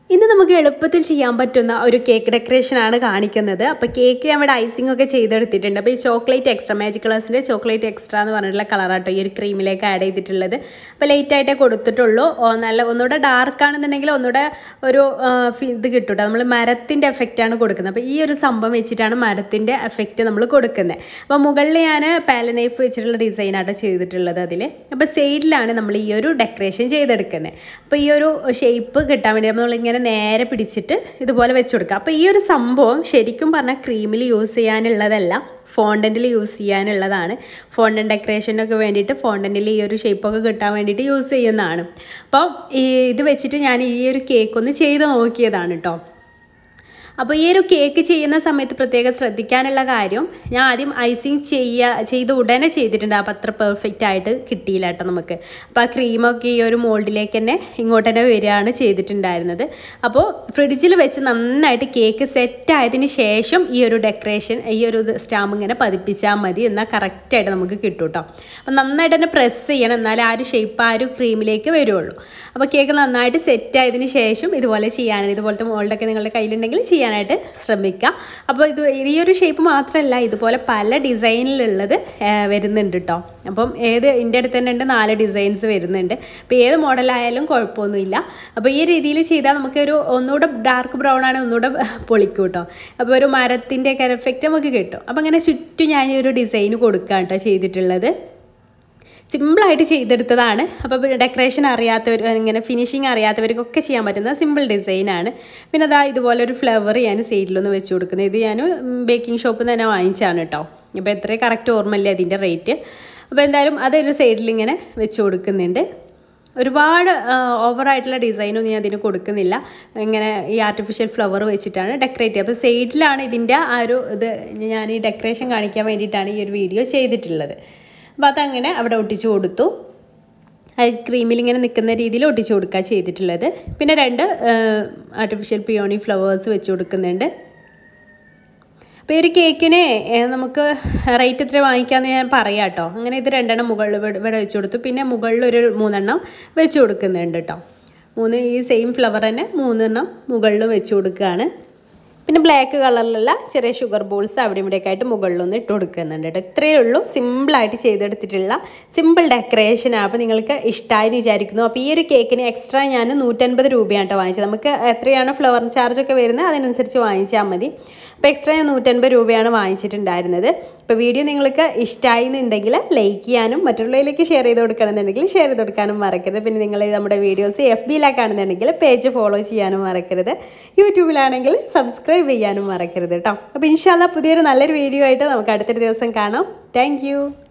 ഇന്ന് നമുക്ക് എളുപ്പത്തിൽ ചെയ്യാൻ പറ്റുന്ന ഒരു കേക്ക് ഡെക്കറേഷനാണ് കാണിക്കുന്നത് അപ്പോൾ കേക്ക് ഞാൻ ഇവിടെ ഐസിംഗ് ഒക്കെ ചെയ്തെടുത്തിട്ടുണ്ട് അപ്പോൾ ഈ ചോക്ലേറ്റ് എക്സ്ട്രാ മാജിക് കളേഴ്സിൻ്റെ ചോക്ലേറ്റ് എക്സ്ട്രാ എന്ന് പറഞ്ഞിട്ടുള്ള കളറാട്ടോ ഈ ഒരു ക്രീമിലേക്ക് ആഡ് ചെയ്തിട്ടുള്ളത് അപ്പോൾ ലേറ്റ് ആയിട്ടേ കൊടുത്തിട്ടുള്ളൂ ഓ, നല്ല ഒന്നുകൂടെ ഡാർക്ക് ആണെന്നുണ്ടെങ്കിൽ ഒന്നുകൂടെ ഒരു ആ, ഫി- ഇത് കിട്ടും കേട്ടോ നമ്മൾ മരത്തിൻ്റെ എഫക്റ്റാണ് കൊടുക്കുന്നത് അപ്പോൾ ഈ ഒരു സംഭവം വെച്ചിട്ടാണ് മരത്തിൻ്റെ എഫക്റ്റ് നമ്മൾ കൊടുക്കുന്നത് അപ്പോൾ മുകളിൽ ഞാൻ പാല നൈഫ് വെച്ചിട്ടുള്ള ഡിസൈനാട്ടോ ചെയ്തിട്ടുള്ളത് അതിൽ അപ്പോൾ സൈഡിലാണ് നമ്മൾ ഈ ഒരു ഡെക്കറേഷൻ ചെയ്തെടുക്കുന്നത് അപ്പോൾ ഈ ഒരു ഷേപ്പ് കിട്ടാൻ വേണ്ടി നമ്മളിങ്ങനെ നേരെ പിടിച്ചിട്ട് ഇതുപോലെ വെച്ച് കൊടുക്കുക അപ്പോൾ ഈ ഒരു സംഭവം ശരിക്കും പറഞ്ഞാൽ ക്രീമിൽ യൂസ് ചെയ്യാനുള്ളതല്ല ഫോണ്ടൻറ്റിൽ യൂസ് ചെയ്യാനുള്ളതാണ് ഫോണ്ടൻ ഡെക്കറേഷനൊക്കെ വേണ്ടിയിട്ട് ഫോണ്ടൻറ്റിൽ ഈ ഒരു ഷേപ്പൊക്കെ കിട്ടാൻ വേണ്ടിയിട്ട് യൂസ് ചെയ്യുന്നതാണ് അപ്പോൾ ഈ ഇത് വെച്ചിട്ട് ഞാൻ ഈ ഒരു കേക്ക് ഒന്ന് ചെയ്ത് നോക്കിയതാണ് കേട്ടോ അപ്പോൾ ഈ ഒരു കേക്ക് ചെയ്യുന്ന സമയത്ത് പ്രത്യേകം ശ്രദ്ധിക്കാനുള്ള കാര്യം ഞാൻ ആദ്യം ഐസിങ് ചെയ്യുക ചെയ്ത് ഉടനെ ചെയ്തിട്ടുണ്ട് അപ്പോൾ അത്ര പെർഫെക്റ്റ് ആയിട്ട് കിട്ടിയില്ല കേട്ടോ നമുക്ക് അപ്പോൾ ആ ക്രീമൊക്കെ ഈ ഒരു മോൾഡിലേക്ക് തന്നെ ഇങ്ങോട്ട് തന്നെ വരികയാണ് ചെയ്തിട്ടുണ്ടായിരുന്നത് അപ്പോൾ ഫ്രിഡ്ജിൽ വെച്ച് നന്നായിട്ട് കേക്ക് സെറ്റ് ആയതിന് ശേഷം ഈ ഒരു ഡെക്കറേഷൻ ഈ ഒരു സ്റ്റാമ്പ് ഇങ്ങനെ പതിപ്പിച്ചാൽ മതി എന്നാൽ കറക്റ്റായിട്ട് നമുക്ക് കിട്ടും കേട്ടോ അപ്പോൾ നന്നായിട്ട് തന്നെ പ്രസ് ചെയ്യണം എന്നാലേ ആ ഒരു ഷേപ്പ് ആ ഒരു ക്രീമിലേക്ക് വരുള്ളൂ അപ്പോൾ കേക്ക് നന്നായിട്ട് സെറ്റ് ആയതിന് ശേഷം ഇതുപോലെ ചെയ്യാനാണ് ഇതുപോലത്തെ മോൾഡൊക്കെ നിങ്ങളുടെ കയ്യിലുണ്ടെങ്കിൽ ചെയ്യാനായിട്ട് ശ്രമിക്കുക അപ്പോൾ ഇത് ഈ ഒരു ഷേപ്പ് മാത്രമല്ല ഇതുപോലെ പല ഡിസൈനിലുള്ളത് ആ, വരുന്നുണ്ട് കേട്ടോ അപ്പം ഏത് എൻ്റെ അടുത്ത് തന്നെ ഉണ്ട് നാല് ഡിസൈൻസ് വരുന്നുണ്ട് അപ്പോൾ ഏത് മോഡലായാലും കുഴപ്പമൊന്നുമില്ല അപ്പോൾ ഈ രീതിയിൽ ചെയ്താൽ നമുക്കൊരു ഒന്നുകൂടെ ഡാർക്ക് ബ്രൗൺ ആണ് ഒന്നുകൂടെ പൊളിക്കും കേട്ടോ അപ്പോൾ ഒരു മരത്തിൻ്റെ ഒക്കെ എഫക്റ്റ് നമുക്ക് കിട്ടും അപ്പോൾ അങ്ങനെ ചുറ്റും ഞാൻ ഈ ഒരു ഡിസൈൻ കൊടുക്കാം കേട്ടോ ചെയ്തിട്ടുള്ളത് സിമ്പിളായിട്ട് ചെയ്തെടുത്തതാണ് അപ്പോൾ ഡെക്കറേഷൻ അറിയാത്തവർ ഇങ്ങനെ ഫിനിഷിങ് അറിയാത്തവർക്കൊക്കെ ചെയ്യാൻ പറ്റുന്ന സിമ്പിൾ ഡിസൈനാണ് പിന്നെ അതാ ഇതുപോലെ ഒരു ഫ്ലവർ ഞാൻ സൈഡിലൊന്ന് വെച്ച് കൊടുക്കുന്നത് ഇത് ഞാൻ ബേക്കിംഗ് ഷോപ്പിൽ നിന്ന് തന്നെ വാങ്ങിച്ചാണ് കേട്ടോ അപ്പോൾ എത്ര കറക്റ്റ് ഓർമ്മയില്ല അതിൻ്റെ റേറ്റ് അപ്പോൾ എന്തായാലും അതൊരു സൈഡിൽ ഇങ്ങനെ വെച്ച് കൊടുക്കുന്നുണ്ട് ഒരുപാട് ഓവറായിട്ടുള്ള ഡിസൈനൊന്നും ഞാൻ അതിന് കൊടുക്കുന്നില്ല ഇങ്ങനെ ഈ ആർട്ടിഫിഷ്യൽ ഫ്ലവർ വെച്ചിട്ടാണ് ഡെക്കറേറ്റ് ചെയ്യുക അപ്പോൾ സൈഡിലാണ് ഇതിൻ്റെ ആ ഒരു ഇത് ഞാൻ ഈ ഡെക്കറേഷൻ കാണിക്കാൻ വേണ്ടിയിട്ടാണ് ഈ ഒരു വീഡിയോ ചെയ്തിട്ടുള്ളത് അപ്പോൾ അതങ്ങനെ അവിടെ ഒട്ടിച്ചു കൊടുത്തു അത് ക്രീമിൽ ഇങ്ങനെ നിൽക്കുന്ന രീതിയിൽ ഒട്ടിച്ചു കൊടുക്കുക ചെയ്തിട്ടുള്ളത് പിന്നെ രണ്ട് ആർട്ടിഫിഷ്യൽ പിയോണി ഫ്ലവേഴ്സ് വെച്ച് കൊടുക്കുന്നുണ്ട് അപ്പോൾ ഈ ഒരു കേക്കിന് ഏഹ്, നമുക്ക് റേറ്റ് എത്ര വാങ്ങിക്കാമെന്ന് ഞാൻ പറയാം കേട്ടോ അങ്ങനെ ഇത് രണ്ടെണ്ണം മുകളിൽ ഇവിടെ ഇവിടെ വെച്ച് കൊടുത്തു പിന്നെ മുകളിൽ ഒരു മൂന്നെണ്ണം വെച്ച് കൊടുക്കുന്നുണ്ട് കേട്ടോ മൂന്ന് ഈ സെയിം ഫ്ലവർ തന്നെ മൂന്നെണ്ണം മുകളിൽ വെച്ച് കൊടുക്കുകയാണ് പിന്നെ ബ്ലാക്ക് കളറിലുള്ള ചെറിയ ഷുഗർ ബോൾസ് അവിടെ ഇവിടെയൊക്കെ ആയിട്ട് മുകളിലൊന്ന് ഇട്ട് കൊടുക്കുന്നുണ്ട് കേട്ടോ ഇത്രയേ ഉള്ളൂ സിമ്പിളായിട്ട് ചെയ്തെടുത്തിട്ടുള്ള സിമ്പിൾ ഡെക്കറേഷനാണ് അപ്പോൾ നിങ്ങൾക്ക് ഇഷ്ടമായി എന്ന് വിചാരിക്കുന്നു അപ്പോൾ ഈ ഒരു കേക്കിന് എക്സ്ട്രാ ഞാൻ നൂറ്റൻപത് രൂപയാണ് കേട്ടോ വാങ്ങിച്ചത് നമുക്ക് എത്രയാണ് ഫ്ലവർ ചാർജൊക്കെ വരുന്നത് അതിനനുസരിച്ച് വാങ്ങിച്ചാൽ മതി അപ്പോൾ എക്സ്ട്രാ ഞാൻ നൂറ്റൻപത് രൂപയാണ് വാങ്ങിച്ചിട്ടുണ്ടായിരുന്നത് അപ്പോൾ വീഡിയോ നിങ്ങൾക്ക് ഇഷ്ടമായി എന്നുണ്ടെങ്കിൽ ലൈക്ക് ചെയ്യാനും മറ്റുള്ളവരിലേക്ക് ഷെയർ ചെയ്ത് കൊടുക്കണമെന്നുണ്ടെങ്കിൽ ഷെയർ ചെയ്ത് കൊടുക്കാനും മറക്കരുത് പിന്നെ നിങ്ങൾ നമ്മുടെ വീഡിയോസ് എഫ് ബിയിലാണ് കാണുന്നുണ്ടെങ്കിൽ പേജ് ഫോളോ ചെയ്യാനും മറക്കരുത് യൂട്യൂബിലാണെങ്കിൽ സബ്സ്ക്രൈബ് ചെയ്യാനും മറക്കരുത് കേട്ടോ അപ്പോൾ ഇൻഷാല്ല പുതിയൊരു നല്ലൊരു വീഡിയോ ആയിട്ട് നമുക്ക് അടുത്തൊരു ദിവസം കാണാം താങ്ക്